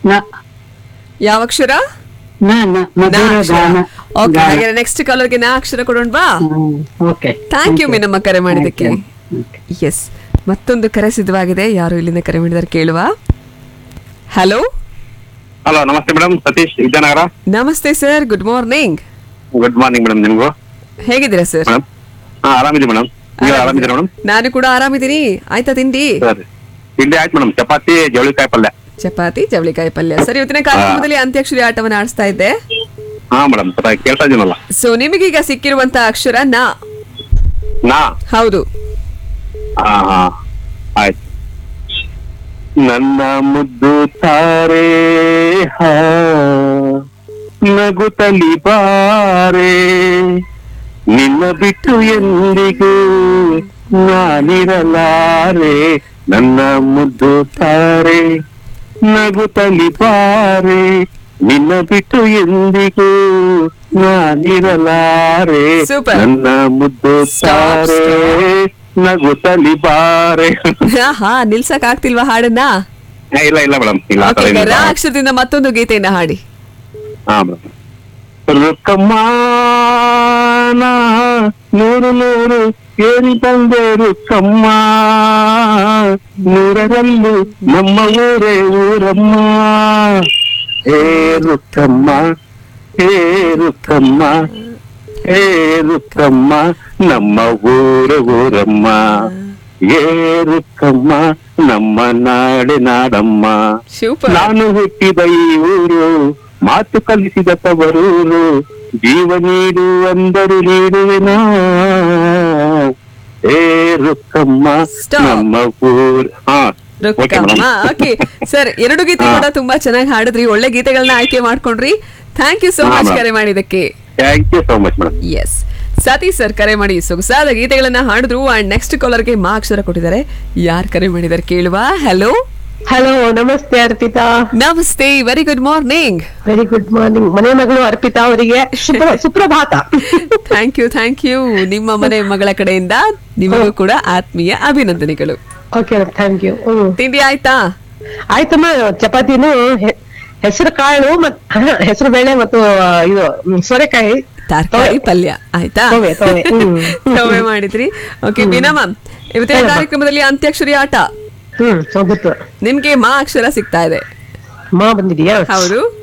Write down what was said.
ನ ಯಾವ ಅಕ್ಷರ ನ ನ ನಾ ಮಧುರ ಅಕ್ಷರ ಗಾನ ಓಕೆ ಗಾನ. ಹಾಗೆ ನೆಕ್ಸ್ಟ್ ಕಾಲರ್ಗೆ ನಾ ಅಕ್ಷರ ಕೊಡೋಣ ಬಾ ಹ್ಮ್, ಓಕೆ ಥ್ಯಾಂಕ್ ಯು ಮೀನಮ್ಮ ಕರೆ ಮಾಡಿದ್ದಕ್ಕೆ ಓಕೆ. ಎಸ್ ಮತ್ತೊಂದು ಕರೆ ಸಿದ್ಧವಾಗಿದೆ ಯಾರು ಇಲ್ಲಿಂದ ಕರೆ ಮಾಡಿದಾರೆ ಕೇಳುವ ಹಲೋ ಹಲೋ ನಮಸ್ತೆ ಮೇಡಮ್ ಸತೀಶ್ ವಿದ್ಯಾನಗರ ನಮಸ್ತೆ sir good morning good morning madam ನಿಮ್ಗೂ ಹೇಗಿದ್ದೀರಾ ಸರ್ ಮೇಡಮ್ ಹಾ ಆರಾಮಿದೆ ಮೇಡಮ್ ನೀವು ಆರಾಮಿದ್ದೀರಾ ಮೇಡಮ್ ನಾನು ಕೂಡ ಆರಾಮಿದ್ದೀನಿ ಆಯ್ತಾ ತಿಂಡಿ ಸರಿ ತಿಂಡಿ ಆಯ್ತು ಮೇಡಮ್ ಚಪಾತಿ ಜವಳಿಕಾಯಿ ಪಲ್ಯ ಚಪಾತಿ ಜವಳಿಕಾಯಿ ಪಲ್ಯ ಸರ್ ಇವತ್ತಿನ ಕಾರ್ಯಕ್ರಮದಲ್ಲಿ ಅಂತ್ಯಾಕ್ಷರಿ ಆಟವನ್ನು ಆಡಿಸ್ತಾ ಇದ್ದೆ ಹಾ ಮೇಡಮ್ ಕೇಳ್ತಾ ಇದೀನಲ್ಲ ಸೊ ನಿಮಗೀಗ ಸಿಕ್ಕಿರುವಂತ ಅಕ್ಷರ ನಾ ನಾ ಹೌದು ಹಾ ಹಾ ಆಯ್ತು ನನ್ನ ಮುದ್ದು ತಾರೆ ಹಾ ನಗುತ್ತಲಿ ಬಾರೆ ನಿನ್ನ ಬಿಟ್ಟು ಎಂದಿಗೂ ನಾನಿರಲಾರೆ ನನ್ನ ಮುದ್ದು ತಾರೆ ನಗುತ್ತಲಿ ಬಾರೆ ನಿನ್ನ ಬಿಟ್ಟು ಎಂದಿಗೂ ನಾನಿರಲಾರೆ Super. ನನ್ನ ಮುದ್ದು Stop, ತಾರೆ ನಗುತ್ತಲಿ ಬಾರೆ ಹಾ ನಿಲ್ಸಕ್ ಆಗ್ತಿಲ್ವಾ ಹಾಡನ್ನ ಏ, ಇಲ್ಲ ಇಲ್ಲ ಮೇಡಮ್ ಇಲ್ಲ ಆ ಥರ Okay, ಏನಿಲ್ಲ. ರಾ ಅಕ್ಷರದಿಂದ ಮತ್ತೊಂದು ಗೀತೆಯನ್ನ ಹಾಡಿ ಹಾ ಮೇಡಮ್ ರುಕ್ಕಮ್ಮ ನಾ ನೂರು ನೂರು ಏರಿ ಬಂದೆ ರುಕ್ಕಮ್ಮ ನೂರರಲ್ಲೂ ನಮ್ಮ ಊರೇ ಊರಮ್ಮ ಹೇ ರುಕ್ಕಮ್ಮ ಹೇ ರುಕ್ಕಮ್ಮ ಹೇ ರುಕ್ಕಮ್ಮ ನಮ್ಮ ಊರ ಊರಮ್ಮ ಏ ರುಕ್ಕಮ್ಮ ನಮ್ಮ ನಾಡೆ ನಾಡಮ್ಮ ಸೂಪರ್ ನಾನು ಹುಟ್ಟಿದ ಈ ಊರು ಮಾತು ಕಲಿಸಿದ ತವರೂರು ಜೀವ ನೀಡು ಅಂದರು ನೀಡುವೆನೋ ಏ ರುಕ್ಕಮ್ಮ Stop. ನಮ್ಮ ಊರ್ ಹಾ ಓಕೆ ರೊಕ್ಕಮ್ಮ ಓಕೆ ಸರ್ ಎರಡು ಗೀತೆ ಕೂಡ ತುಂಬಾ ಚೆನ್ನಾಗಿ ಹಾಡಿದ್ರಿ ಒಳ್ಳೆ ಗೀತೆಗಳನ್ನ ಆಯ್ಕೆ ಮಾಡ್ಕೊಂಡ್ರಿ ಥ್ಯಾಂಕ್ ಯು ಸೋ ಹಾ, ಮಚ್ madam. ಕರೆ ಮಾಡಿದಕ್ಕೆ thank you so much madam yes Satish sir ಕರೆ ಮಾಡಿ ಸೊಗಸಾದ ಗೀತೆಗಳನ್ನ ಹಾಡಿದ್ರು ಅಂಡ್ ನೆಕ್ಸ್ಟ್ ಕಾಲರ್ಗೆ ಮಾ ಅಕ್ಷರ ಕೊಟ್ಟಿದ್ದಾರೆ ಯಾರು ಕರೆ ಮಾಡಿದ್ದಾರೆ ಕೇಳುವ ಹಲೋ ಹಲೋ ನಮಸ್ತೆ ಅರ್ಪಿತಾ ನಮಸ್ತೆ very good morning very good morning ಮನೆ ಮಗಳು ಅರ್ಪಿತಾ ಅವರಿಗೆ ಶುಭ- ಸುಪ್ರಭಾತ ಥ್ಯಾಂಕ್ ಯು ಥ್ಯಾಂಕ್ ಯು ನಿಮ್ಮ ಮನೆ ಮಗಳ ಕಡೆಯಿಂದ ನಿಮಗೂ ಕೂಡ ಆತ್ಮೀಯ ಅಭಿನಂದನೆಗಳು ಓಕೆ ಥ್ಯಾಂಕ್ ಯು ಹ್ಮ್ ತಿಂಡಿ ಆಯ್ತಾ ಆಯ್ತಮ್ಮ ಚಪಾತಿನು ಹೆ- ಹೆಸರು ಕಾಳು ಮತ್ ಹೆಸರು ಬೇಳೆ ಮತ್ತು ಆ, ಇದು ಹ್ಮ್, ಸೋರೆಕಾಯಿ ತರಕಾರಿ ಪಲ್ಯ ಆಯ್ತಾ ತವೆ, ತವೆ, ಹ್ಮ್. ತವೆ ಮಾಡಿದ್ರಿ ಓಕೆ ಬೀನಾ ಮ್ಯಾಮ್ ಇವತ್ತಿನ ಹೇಳಮ್ಮ. ಕಾರ್ಯಕ್ರಮದಲ್ಲಿ ಅಂತ್ಯಾಕ್ಷರಿ ಆಟ ಹ್ಮ್ ಹೋಗುತ್ತು ನಿಮ್ಗೆ ಮಾ ಅಕ್ಷರ ಸಿಗ್ತಾ ಇದೆ ಮಾ ಬಂದಿದ್ಯಾ ಹೌದು